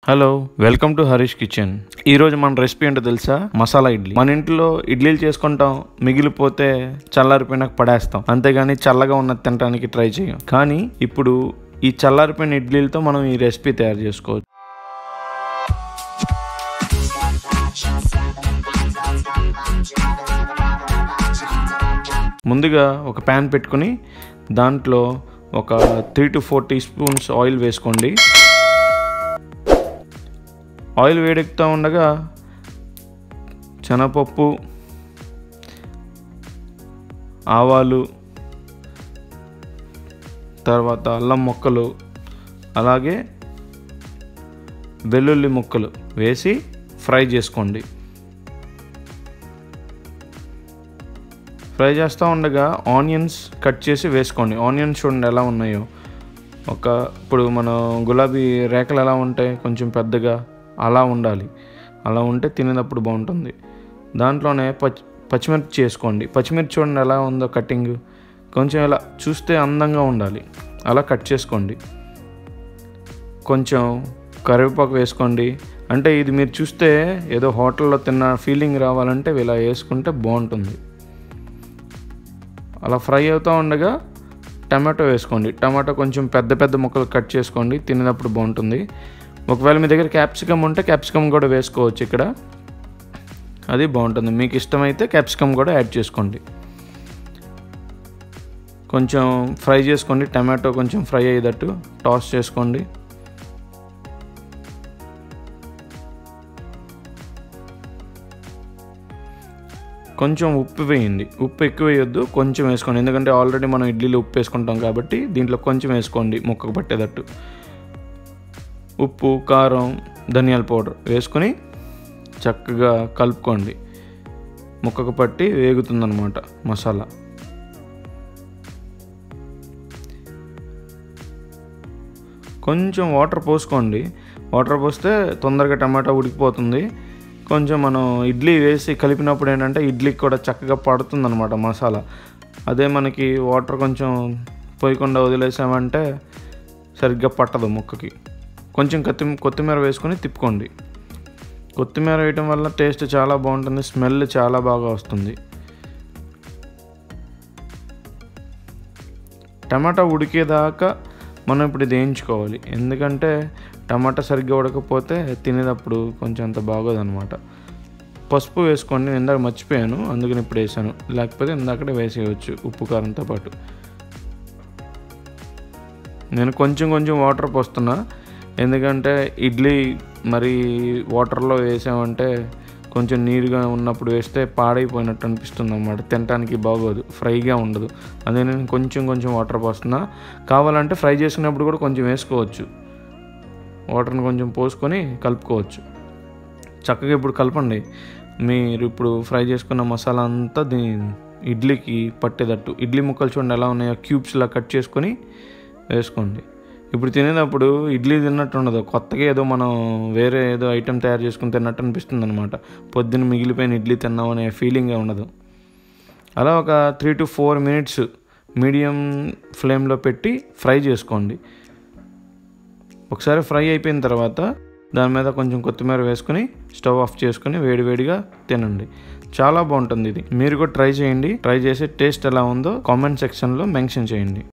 hello welcome to Harish kitchen ఈ రోజు మన రెసిపీ ఏంటో తెలుసా మసాలా ఇడ్లీ మన ఇంట్లో ఇడ్లీలు చేసుకుంటాం మిగిలిపోతే చల్లారిపోయినాక పడేస్తాం అంతేగాని చల్లగా ఉన్న తినడానికి ట్రై చేయం కానీ ఇప్పుడు ఈ చల్లారిపోయిన ఇడ్లీలతో మనం ఈ రెసిపీ తయారు చేసుకోవచ్చు ముందుగా ఒక ప్యాన్ పెట్టుకుని దాంట్లో ఒక three to four teaspoons oil వేసుకోండి ఆయిల్ వేడెక్కుతూ ఉండగా శనగపప్పు ఆవాలు తర్వాత అల్లం ముక్కలు అలాగే వెల్లుల్లి ముక్కలు వేసి ఫ్రై చేసుకోండి ఫ్రై చేస్తూ ఉండగా ఆనియన్స్ కట్ చేసి వేసుకోండి ఆనియన్స్ చూడండి ఎలా ఉన్నాయో ఒక ఇప్పుడు మనం గులాబీ రేఖలు ఎలా ఉంటాయి కొంచెం పెద్దగా అలా ఉండాలి అలా ఉంటే తినేటప్పుడు బాగుంటుంది దాంట్లోనే పచ్చి పచ్చిమిర్చి చేసుకోండి పచ్చిమిర్చి చూడండి ఎలా ఉందో కటింగ్ కొంచెం ఇలా చూస్తే అందంగా ఉండాలి అలా కట్ చేసుకోండి కొంచెం కరివేపాకు వేసుకోండి అంటే ఇది మీరు చూస్తే ఏదో హోటల్లో తిన్న ఫీలింగ్ రావాలంటే ఇలా వేసుకుంటే బాగుంటుంది అలా ఫ్రై అవుతూ ఉండగా టమాటో వేసుకోండి టమాటో కొంచెం పెద్ద పెద్ద ముక్కలు కట్ చేసుకోండి తినేటప్పుడు బాగుంటుంది ఒకవేళ మీ దగ్గర క్యాప్సికమ్ ఉంటే క్యాప్సికమ్ కూడా వేసుకోవచ్చు ఇక్కడ అది బాగుంటుంది మీకు ఇష్టమైతే క్యాప్సికమ్ కూడా యాడ్ చేసుకోండి కొంచెం ఫ్రై చేసుకోండి టమాటో కొంచెం ఫ్రై అయ్యేటట్టు టాస్ చేసుకోండి కొంచెం ఉప్పు వేయండి ఉప్పు ఎక్కువ వేయొద్దు కొంచెం వేసుకోండి ఎందుకంటే ఆల్రెడీ మనం ఇడ్లీలో ఉప్పు వేసుకుంటాం కాబట్టి దీంట్లో కొంచెం వేసుకోండి ముక్కకు పట్టేటట్టు ఉప్పు కారం ధనియాల పౌడర్ వేసుకొని చక్కగా కలుపుకోండి ముక్కకు పట్టి వేగుతుందన్నమాట మసాలా కొంచెం వాటర్ పోసుకోండి వాటర్ పోస్తే తొందరగా టమాటా ఉడికిపోతుంది కొంచెం మనం ఇడ్లీ వేసి కలిపినప్పుడు ఏంటంటే ఇడ్లీకి కూడా చక్కగా పడుతుంది అనమాట మసాలా అదే మనకి వాటర్ కొంచెం పోయకుండా వదిలేసామంటే సరిగ్గా పట్టదు ముక్కకి కొంచెం కొత్తి కొత్తిమీర వేసుకొని తిప్పుకోండి కొత్తిమీర వేయటం వల్ల టేస్ట్ చాలా బాగుంటుంది స్మెల్ చాలా బాగా వస్తుంది టమాటా ఉడికేదాకా మనం ఇప్పుడు ఇది వేయించుకోవాలి ఎందుకంటే టమాటా సరిగ్గా ఉడకపోతే తినేటప్పుడు కొంచెం అంత బాగోదు అనమాట పసుపు వేసుకోండి నేను ఇందాక మర్చిపోయాను అందుకని ఇప్పుడు వేసాను లేకపోతే ఇందాకడే వేసేయచ్చు ఉప్పు కారంతో పాటు నేను కొంచెం కొంచెం వాటర్ పోస్తున్నా ఎందుకంటే ఇడ్లీ మరి వాటర్లో వేసామంటే కొంచెం నీరుగా ఉన్నప్పుడు వేస్తే పాడైపోయినట్టు అనిపిస్తుంది అన్నమాట తినడానికి బాగోదు ఫ్రైగా ఉండదు అదే నేను కొంచెం కొంచెం వాటర్ పోస్తున్నా కావాలంటే ఫ్రై చేసుకున్నప్పుడు కూడా కొంచెం వేసుకోవచ్చు వాటర్ని కొంచెం పోసుకొని కలుపుకోవచ్చు చక్కగా ఇప్పుడు కలపండి మీరు ఇప్పుడు ఫ్రై చేసుకున్న మసాలా అంతా దీని ఇడ్లీకి పట్టేటట్టు ఇడ్లీ ముక్కలు చూడండి ఎలా ఉన్నాయో క్యూబ్స్లా కట్ చేసుకొని వేసుకోండి ఇప్పుడు తినేటప్పుడు ఇడ్లీ తిన్నట్టు ఉండదు కొత్తగా ఏదో మనం వేరే ఏదో ఐటెం తయారు చేసుకుని తిన్నట్టు అనిపిస్తుంది అనమాట పొద్దున్న మిగిలిపోయిన ఇడ్లీ తిన్నాం అనే ఫీలింగే ఉండదు అలా ఒక three to four minutes medium ఫ్లేమ్లో పెట్టి ఫ్రై చేసుకోండి ఒకసారి ఫ్రై అయిపోయిన తర్వాత దాని మీద కొంచెం కొత్తిమీర వేసుకొని స్టవ్ ఆఫ్ చేసుకొని వేడివేడిగా తినండి చాలా బాగుంటుంది ఇది మీరు కూడా ట్రై చేయండి ట్రై చేసి టేస్ట్ ఎలా ఉందో కామెంట్ సెక్షన్లో మెన్షన్ చేయండి